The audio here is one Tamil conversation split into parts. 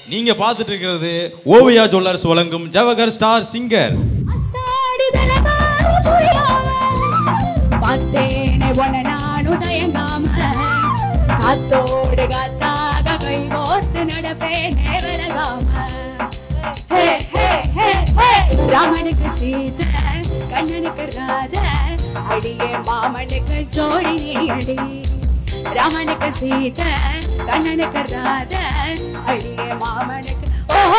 நீங்க பார்த்துட்டு இருக்கிறது ஓவியா ஜுவல்லர்ஸ் வழங்கும் ஜவஹர் ஸ்டார் சிங்கர் பார்த்தேனே உன நானும் தயங்காம காத்தோடு காத்தாக கை கோர்த்து நடப்பேனே விலகாம ஹே, ஹே, ஹே, ஹே. ராமனுக்கு சீதை கண்ணனுக்கு ராத அடியே மாமனுக்கு ஜோடி நீ அடி ராமனுக்கு சீதை கண்ணனுக்கு ராத அடியே மாமனுக்கு ஓஹோ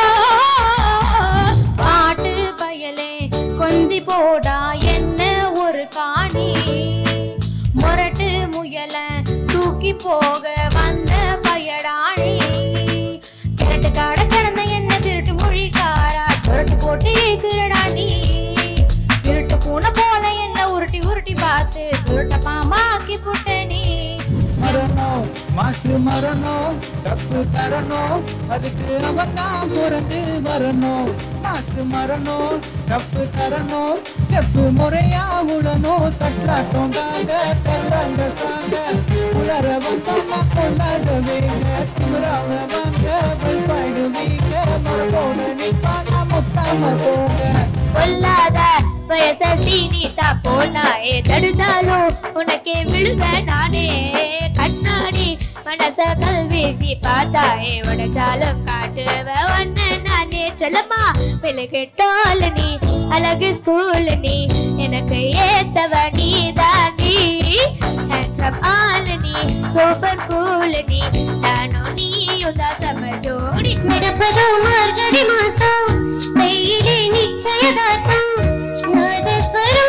பாட்டு பயலே கொஞ்சி போடா என்ன ஒரு காணி முரட்டு முயல தூக்கி போக வந்த பயடாணி கிரட்டு காட கடந்த என்ன திருட்டு மொழிக்காரா புரட்டு போட்டு ஏக்குறடாண்டி திருட்டு பூனை போல என்ன உருட்டி உருட்டி பார்த்து சுருட்ட பாம்பாக்கி புட்டனி மரணம் மாசு மரணம் டஃப் தரணும் அதுக்கு அவன் தான் பிறந்து வரணும் மாசு மரணம் டஃப் தரணும் ஸ்டெப் முறையா உடணும் தட்டாட்டம் தாங்க தள்ளாங்க சாங்க உலர வந்தோம்னா கொண்டாட வேங்க திமிராவ வாங்க வல்பாயிடுவீங்க மரபோட நிப்பாங்க முட்டாம போங்க கொல்லாத வயச சீனிட்டா போனாயே தடுத்தாலும் உனக்கே விழுவேன் நானே கண்ணாடி மனச கல்வீசி பார்த்தாயே உடச்சாலும் காட்டுவ ஒன்னு நானே சொல்லம்மா விலகிட்டால் நீ அழகு ஸ்கூல் நீ எனக்கு ஏத்தவ நீ தாண்டி ஹேண்ட்ஸம் ஆள் நீ சூப்பர் கூல் நீ நானும் நீயும் தான் சம ஜோடி மிடப்பதோ மார்கழி மாசம் வெயிலே நிச்சயதார்த்தம் நாதஸ்வரம்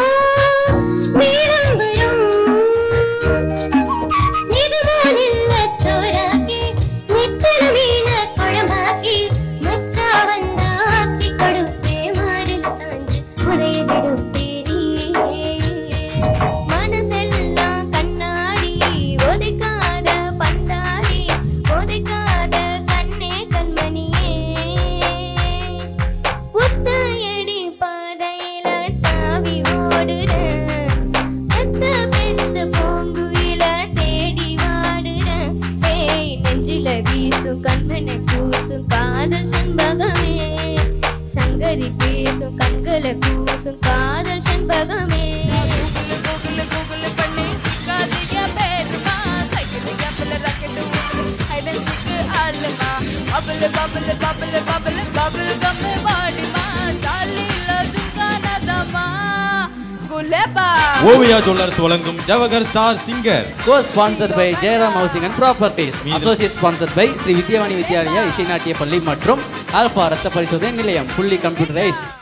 விளம்பரம் இதுபோலில்ல சோறாக்கி நித்திர மீன குழம்பாக்கி மச்சா வந்தா ஆக்கி கொடுப்பே மாறில சாஞ்சு உதயதெடுப்பேரி மனசெல்லாம் கண்ணாடி ஒதுக்காத பந்தாடி ஒதுக்காத கண்ணே கண்மணியே புத்தையடி பாதையில தாவி ஓடுறேன் பெத்த பெத்த பூங்குயில தேடி வாடுறேன் ஏய் நெஞ்சில வீசும் கண்மனை கூசும் காதல் செண்பகமே சங்கதி பேசும் கண்களை கூசும் காதல் செண்பகமே கூகுள் கூகுள் பண்ணி காதியா பேருமா சைக்கிளியா பிள்ள ராக்கெட் ஊத்து ஐடென்டிக்கு ஆளுமா bubble bubble bubble bubble bubble gum பாடிமா ஜாலில சுங்கானதமா குலேபா ஓவியா ஜுவல்லர்ஸ் வழங்கும் Jawahar star singer co-sponsored by Jayaram housing and properties associate sponsored by Sri Vidyavani Vidyalaya இசை நாட்டிய பள்ளி மற்றும் ஆல்பா ரத்த பரிசோதனை நிலையம் புள்ளி கம்ப்யூட்டரைஸ்ட்